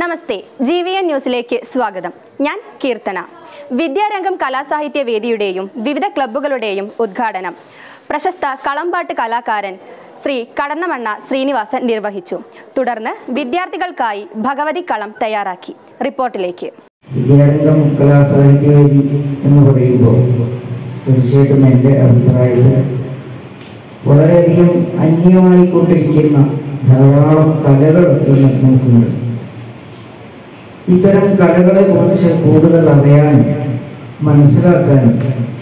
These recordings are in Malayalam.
നമസ്തേ ജി വി എൻ ന്യൂസിലേക്ക് സ്വാഗതം ഞാൻ കീർത്തന വിദ്യാരംഗം കലാസാഹിത്യ വേദിയുടെയും വിവിധ ക്ലബ്ബുകളുടെയും ഉദ്ഘാടനം പ്രശസ്ത കളമ്പാട്ട് കലാകാരൻ ശ്രീ കടന്നമണ്ണ ശ്രീനിവാസൻ നിർവഹിച്ചു തുടർന്ന് വിദ്യാർത്ഥികൾക്കായി ഭഗവതി കളം തയ്യാറാക്കി റിപ്പോർട്ടിലേക്ക് വിദ്യാരംഗം കലാസാഹിത്യവേദി എന്ന് പറയുമ്പോൾ തീർച്ചയായിട്ടും എൻ്റെ അഭിപ്രായത്തിൽ വളരെയധികം അന്യമായിക്കൊണ്ടിരിക്കുന്ന ധാരാളം കലകൾ ഇന്ന് നമുക്കുണ്ട് ഇത്തരം കലകളെ കുറിച്ച് കൂടുതൽ അറിയാനും മനസ്സിലാക്കാനും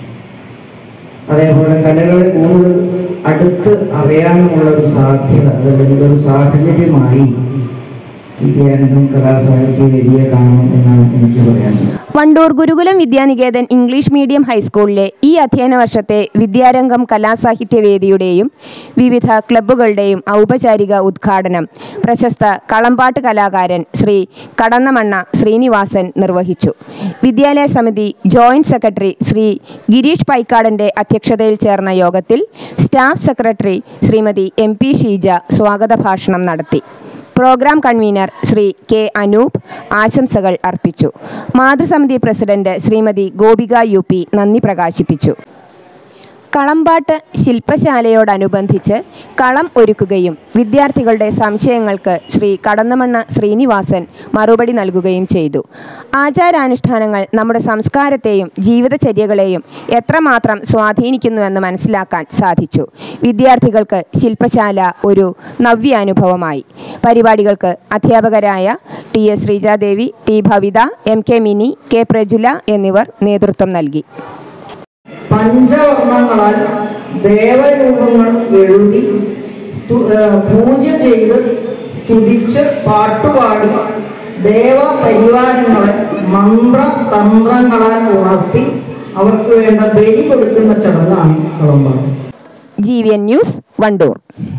അതേപോലെ കലകളെ കൂടുതൽ അടുത്ത് അറിയാനുമുള്ള ഒരു സാധ്യത അല്ലെങ്കിൽ ഒരു സാഹചര്യമായി വിദ്യാരംഗം കലാസാഹിത്യ വേദിയെ കാണണം എന്നാണ് എനിക്ക് പറയാനുള്ളത് വണ്ടൂർ ഗുരുകുലം വിദ്യാനികേതൻ ഇംഗ്ലീഷ് മീഡിയം ഹൈസ്കൂളിലെ ഈ അധ്യയന വർഷത്തെ വിദ്യാരംഗം കലാസാഹിത്യ വേദിയുടെയും വിവിധ ക്ലബ്ബുകളുടെയും ഔപചാരിക ഉദ്ഘാടനം പ്രശസ്ത കളമ്പാട്ട് കലാകാരൻ ശ്രീ കടന്നമണ്ണ ശ്രീനിവാസൻ നിർവഹിച്ചു വിദ്യാലയ സമിതി ജോയിന്റ് സെക്രട്ടറി ശ്രീ ഗിരീഷ് പൈക്കാടന്റെ അധ്യക്ഷതയിൽ ചേർന്ന യോഗത്തിൽ staff secretary Shrimati M P Sheeja സ്വാഗത ഭാഷണം നടത്തി programme convener Shri K Anoop ആശംസകൾ അർപ്പിച്ചു മാതൃസമിതി president Shrimati Gopika U P നന്ദി പ്രകാശിപ്പിച്ചു കളമ്പാട്ട് ശില്പശാലയോടനുബന്ധിച്ച് കളം ഒരുക്കുകയും വിദ്യാർത്ഥികളുടെ സംശയങ്ങൾക്ക് ശ്രീ കടന്നമണ്ണ ശ്രീനിവാസൻ മറുപടി നൽകുകയും ചെയ്തു ആചാരാനുഷ്ഠാനങ്ങൾ നമ്മുടെ സംസ്കാരത്തെയും ജീവിതചര്യകളെയും എത്രമാത്രം സ്വാധീനിക്കുന്നുവെന്ന് മനസ്സിലാക്കാൻ സാധിച്ചു വിദ്യാർത്ഥികൾക്ക് ശില്പശാല ഒരു നവ്യാനുഭവമായി പരിപാടികൾക്ക് അധ്യാപകരായ T S Sreejadevi T Bhavitha M K Mini K Prajula എന്നിവർ നേതൃത്വം നൽകി പഞ്ചവർണ്ണങ്ങളാൽ ദേവരൂപങ്ങൾ എഴുതി സ്തു- ഏ, പൂജ ചെയ്ത് സ്തുതിച്ച് പാട്ടുപാടി ദേവപരിവാരങ്ങളെ മന്ത്ര തന്ത്രങ്ങളാൽ ഉണർത്തി അവർക്ക് വേണ്ട ബലി കൊടുക്കുന്ന ചടങ്ങാണ് Kalampad G V N news Wandoor